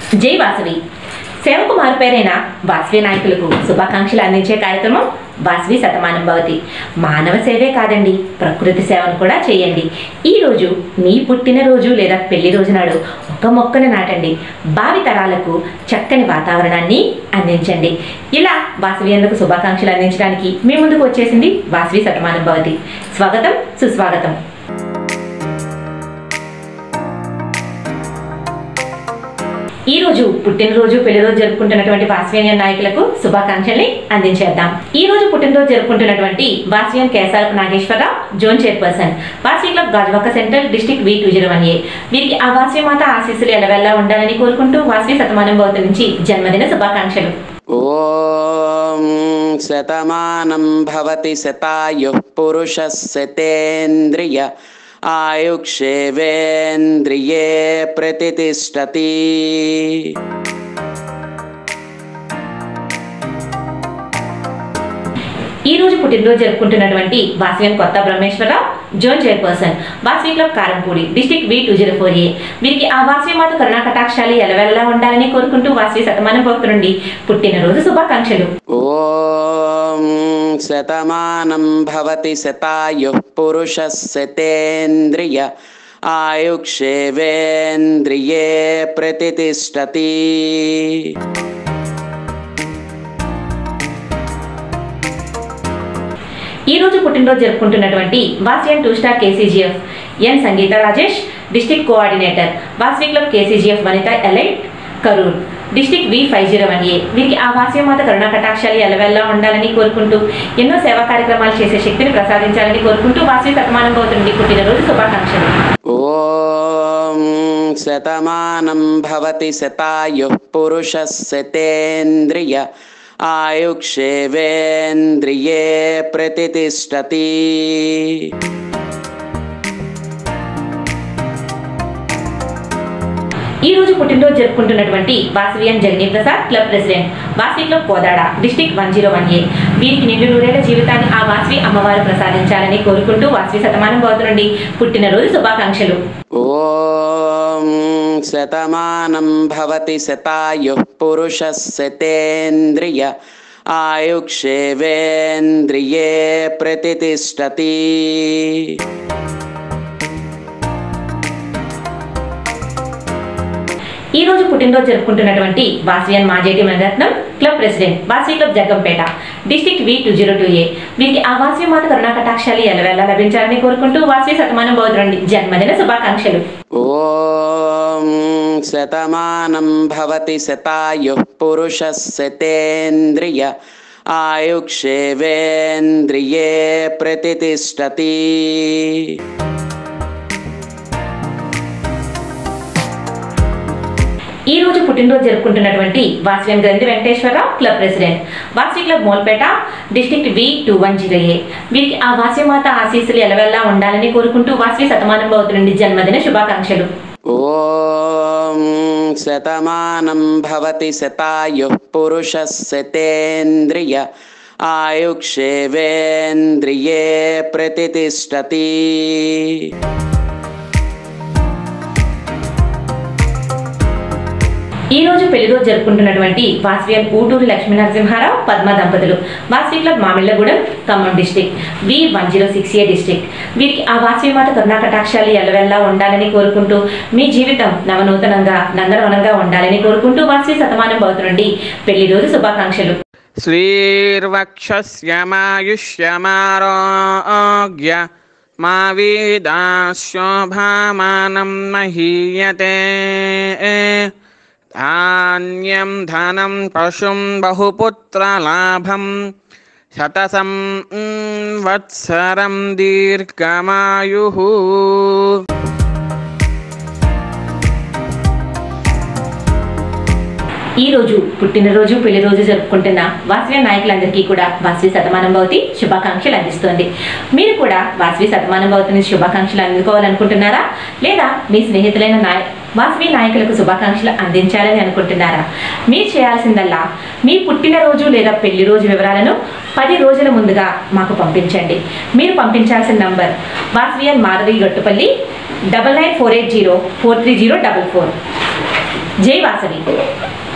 జై వాసవి సేవకు మారుపేరైన వాసవి నాయకులకు శుభాకాంక్షలు అందించే కార్యక్రమం వాసవి శతమానం భవతి మానవ సేవే కాదండి ప్రకృతి సేవను కూడా చేయండి ఈ రోజు మీ పుట్టినరోజు లేదా పెళ్లి రోజు నాడు ఒక మొక్కను నాటండి భావి తరాలకు చక్కని వాతావరణాన్ని అందించండి ఇలా వాసవియందుకు శుభాకాంక్షలు అందించడానికి మీ ముందుకు వచ్చేసింది వాసవి శతమానం భవతి స్వాగతం సుస్వాగతం ఈ రోజు పుట్టినరోజు పెళ్లి రోజు జరుపుకుంటున్నటువంటి వాస్వేనియన్ నాయకులకు శుభాకాంక్షల్ని అందించేద్దాం ఈ రోజు పుట్టినరోజు జరుపుకుంటున్నటువంటి Vasavian Kesarapu Nageswararao zone chairperson Vasavi club Gajuwaka central district V two zero one A వీరికి ఆ వాసవి మాత ఆశీస్సులు ఎలవెల్లా ఉండాలని కోరుకుంటూ వాసవి శతమానం భవతి నుంచి జన్మదిన శుభాకాంక్షలు ॐ शतमानं भवति शतायुः पुरुषः शतेन्द्रिय आयुक्षेवेन्द्रिये प्रतितिष्ठति ఈ రోజు పుట్టినరోజు జరుపుకుంటున్నటువంటి Vasavian Kotha Brahmeswararao zone chairperson Vasavi club Karempudi district V two zero four A వీరికి ఆ వాసవి మాత కరుణా కటాక్షాలు ఎలవెల్లా ఉండాలని కోరుకుంటూ వాసవి శతమానం భక్తు నుండి పుట్టినరోజు శుభాకాంక్షలు ॐ शतमानं भवति शतायुः पुरुषः शतेन्द्रिय आयुक्षेवेन्द्रिये प्रतितिष्ठति ఈ రోజు పుట్టినరోజు జరుపుకుంటున్నటువంటి వాసియన్ two star KCGF N Sangeetha Rajesh district coordinator Vasavi club KCGF Vanitha elite Karur district V five zero one A వీరికి ఆ వాస్యమాత కరుణా కటాక్షాలు ఎలవెల్లా ఉండాలని కోరుకుంటూ ఎన్నో సేవా కార్యక్రమాలు చేసే శక్తిని ప్రసాదించాలని కోరుకుంటూ వాసవి శతమానం పోతుంది పుట్టినరోజు శుభాకాంక్షలు ॐ शतमानं भवति शतायुः पुरुषः शतेन्द्रिय आयुक्षेवेन्द्रिये प्रतितिष्ठति ఈ రోజు పుట్టినరోజు జరుపుకుంటున్నటువంటి వాసవియన్ Jagani Prasad club president Vasavi club Kodada district one zero one A వీరికి నిండు నూరేళ్ల జీవితాన్ని ఆ వాసవి అమ్మవారు ప్రసాదించాలని కోరుకుంటూ వాసవి శతమానం బౌద్ధ నుండి పుట్టినరోజు శుభాకాంక్షలు ॐ शतमानं भवति शतायुः पुरुषः शतेन्द्रिय आयुक्षेवेन्द्रिये प्रतितिष्ठति ఈ రోజు పుట్టినరోజు జరుపుకుంటున్నటువంటి వాసవియన్ Majeti Maniratnam club president Vasavi club Jaggampeta district V two zero two A వీరికి ఆ వాసవి మాత కరుణా కటాక్షాలు ఎలవేళ లభించాలని కోరుకుంటూ వాసవి శతమానం బౌద్ధ నుండి జన్మదిన శుభాకాంక్షలు ॐ शतमानं भवति शतायुः पुरुषः शतेन्द्रिय आयुक्षेवेन्द्रिये प्रतितिष्ठति ఈ రోజు పుట్టినరోజు జరుపుకుంటున్నటువంటి వాసవియన్ Granthi Venkateswararao club president Vasavi club Molpeta district V two one zero A వీరికి ఆ వాసవిమాత ఆశీస్సులు ఎలవెల్లా ఉండాలని కోరుకుంటూ వాసవి శతమానం బౌద్ధ నుండి జన్మదిన శుభాకాంక్షలు ॐ शतमानं भवति शतायुः पुरुषः शतेन्द्रिय आयुक्षेवेन्द्रिये प्रतितिष्ठति ఈ రోజు పెళ్లి రోజు జరుపుకుంటున్నటువంటి వాసవియన్ ఊటూరు లక్ష్మీనరసింహారావు పద్మ దంపతులు Vasavi club Mamillagudem Khammam district V one zero six A district వీరికి ఆ వాసవి మాత కరుణా కటాక్షాలు ఎల్లవెల్లా ఉండాలని కోరుకుంటూ మీ జీవితం నవనూతనంగా నందనవనంగా ఉండాలని కోరుకుంటూ వాసవి శతమానం బౌద్ధ నుండి పెళ్లి రోజు శుభాకాంక్షలు श्रीर्वक्षस्यमायुष्यमारोग्य मा वेदाशोभामानं महीयते धान्यं धनं पशुं बहुपुत्रलाभं शतसं mm, वत्सरं दीर्घमायुः ఈ రోజు పుట్టినరోజు పెళ్లి రోజు జరుపుకుంటున్న వాసవి నాయకులందరికీ కూడా వాసవి శతమానం భవతి శుభాకాంక్షలు అందిస్తోంది మీరు కూడా వాసవి శతమానం భవతిని శుభాకాంక్షలు అందుకోవాలనుకుంటున్నారా లేదా మీ స్నేహితులైన నాయ వాసవి నాయకులకు శుభాకాంక్షలు అందించాలని అనుకుంటున్నారా మీరు చేయాల్సిందల్లా మీ పుట్టినరోజు లేదా పెళ్లి రోజు వివరాలను పది రోజుల ముందుగా మాకు పంపించండి మీరు పంపించాల్సిన నంబర్ వాసవియన్ Madhavi Gattupalli double nine four eight zero four three zero double four జై వాసవి